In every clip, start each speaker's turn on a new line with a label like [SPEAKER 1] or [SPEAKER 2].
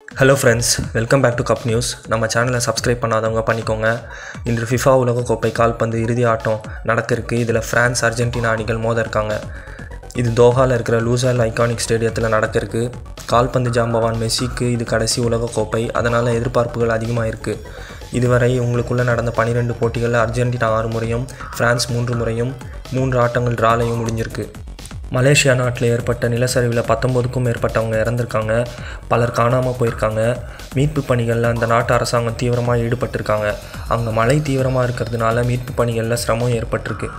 [SPEAKER 1] hello friends welcome back to Cup News நம்ம சேனலை subscribe பண்ணாதவங்க பண்ணிக்கோங்க இன்று ஃபிஃபா உலகக்கோப்பை கால்பந்து இறுதி ஆட்டம் நடக்க இருக்கு இதில் ஃப்ரான்ஸ் அர்ஜென்டினா அணிகள் மோத இருக்காங்க இது தோஹாவில் இருக்கிற லூசல் ஐகானிக் ஸ்டேடியத்தில் நடக்க இருக்கு கால்பந்து ஜாம்பவான் மெஸ்ஸிக்கு இது கடைசி உலகக்கோப்பை அதனால் எதிர்பார்ப்புகள் அதிகமாக இருக்குது இதுவரை உங்களுக்குள்ளே நடந்த பன்னிரெண்டு போட்டிகளில் அர்ஜென்டினா ஆறு முறையும் ஃப்ரான்ஸ் மூன்று முறையும் மூன்று ஆட்டங்கள் ட்ராலையும் முடிஞ்சிருக்கு மலேசியா நாட்டில் ஏற்பட்ட நிலச்சரிவில் பத்தொம்போதுக்கும் மேற்பட்டவங்க இறந்துருக்காங்க பலர் காணாமல் போயிருக்காங்க மீட்பு பணிகளில் அந்த நாட்டு அரசாங்கம் தீவிரமாக ஈடுபட்டிருக்காங்க அங்கே மழை தீவிரமாக இருக்கிறதுனால மீட்பு பணிகளில் சிரமம் ஏற்பட்டிருக்கு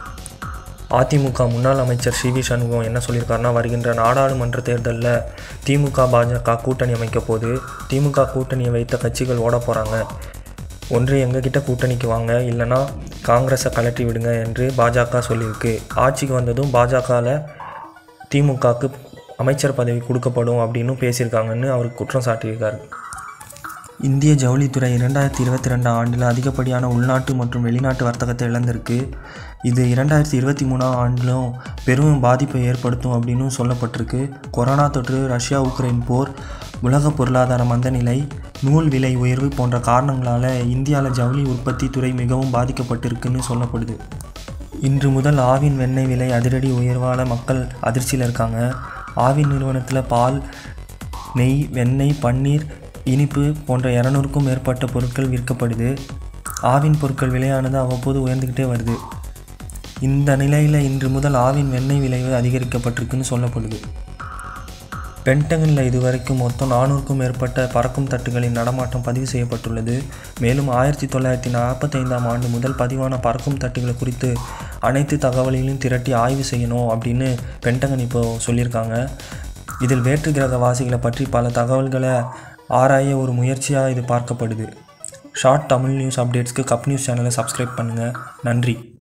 [SPEAKER 1] அதிமுக முன்னாள் அமைச்சர் சி வி சண்முகம் என்ன சொல்லியிருக்காருன்னா வருகின்ற நாடாளுமன்ற தேர்தலில் திமுக பாஜக கூட்டணி அமைக்க போது திமுக கூட்டணியை வைத்த கட்சிகள் ஓட போகிறாங்க ஒன்று எங்ககிட்ட கூட்டணிக்கு வாங்க இல்லைனா காங்கிரஸை கலட்டி விடுங்க என்று பாஜக சொல்லியிருக்கு ஆட்சிக்கு வந்ததும் பாஜகவில் திமுகவுக்கு அமைச்சர் பதவி கொடுக்கப்படும் அப்படின்னு பேசியிருக்காங்கன்னு அவர் குற்றம் சாட்டியிருக்காரு இந்திய ஜவுளித்துறை இரண்டாயிரத்தி இருபத்தி ரெண்டாம் ஆண்டில் அதிகப்படியான உள்நாட்டு மற்றும் வெளிநாட்டு வர்த்தகத்தை இழந்திருக்கு இது இரண்டாயிரத்தி இருபத்தி மூணாம் ஆண்டிலும் பெரும் பாதிப்பை ஏற்படுத்தும் அப்படின்னு சொல்லப்பட்டிருக்கு கொரோனா தொற்று ரஷ்யா உக்ரைன் போர் உலக பொருளாதார மந்தநிலை நூல் விலை உயர்வு போன்ற காரணங்களால் இந்தியாவில் ஜவுளி உற்பத்தி துறை மிகவும் பாதிக்கப்பட்டிருக்குன்னு சொல்லப்படுது இன்று முதல் ஆவின் வெண்ணெய் விலை அதிரடி உயர்வால் மக்கள் அதிர்ச்சியில் இருக்காங்க ஆவின் நிறுவனத்தில் பால் நெய் வெண்ணெய் பன்னீர் இனிப்பு போன்ற இரநூறுக்கும் மேற்பட்ட பொருட்கள் விற்கப்படுது ஆவின் பொருட்கள் விலையானது அவ்வப்போது உயர்ந்துக்கிட்டே வருது இந்த நிலையில் இன்று முதல் ஆவின் வெண்ணெய் விளைவு அதிகரிக்கப்பட்டிருக்குன்னு சொல்லப்படுது பென்டகனில் இதுவரைக்கும் மொத்தம் நானூறுக்கும் மேற்பட்ட பறக்கும் தட்டுகளின் நடமாட்டம் பதிவு செய்யப்பட்டுள்ளது மேலும் ஆயிரத்தி தொள்ளாயிரத்தி நாற்பத்தைந்தாம் ஆண்டு முதல் பதிவான பறக்கும் தட்டுகள் குறித்து அனைத்து தகவல்களையும் திரட்டி ஆய்வு செய்யணும் அப்படின்னு பென்டகன் இப்போ சொல்லியிருக்காங்க இதில் வேற்று கிரக வாசிகளை பற்றி பல தகவல்களை ஆராய ஒரு முயற்சியாக இது பார்க்கப்படுது ஷார்ட் தமிழ் நியூஸ் அப்டேட்ஸ்க்கு கப் நியூஸ் சேனலை சப்ஸ்கிரைப் பண்ணுங்கள் நன்றி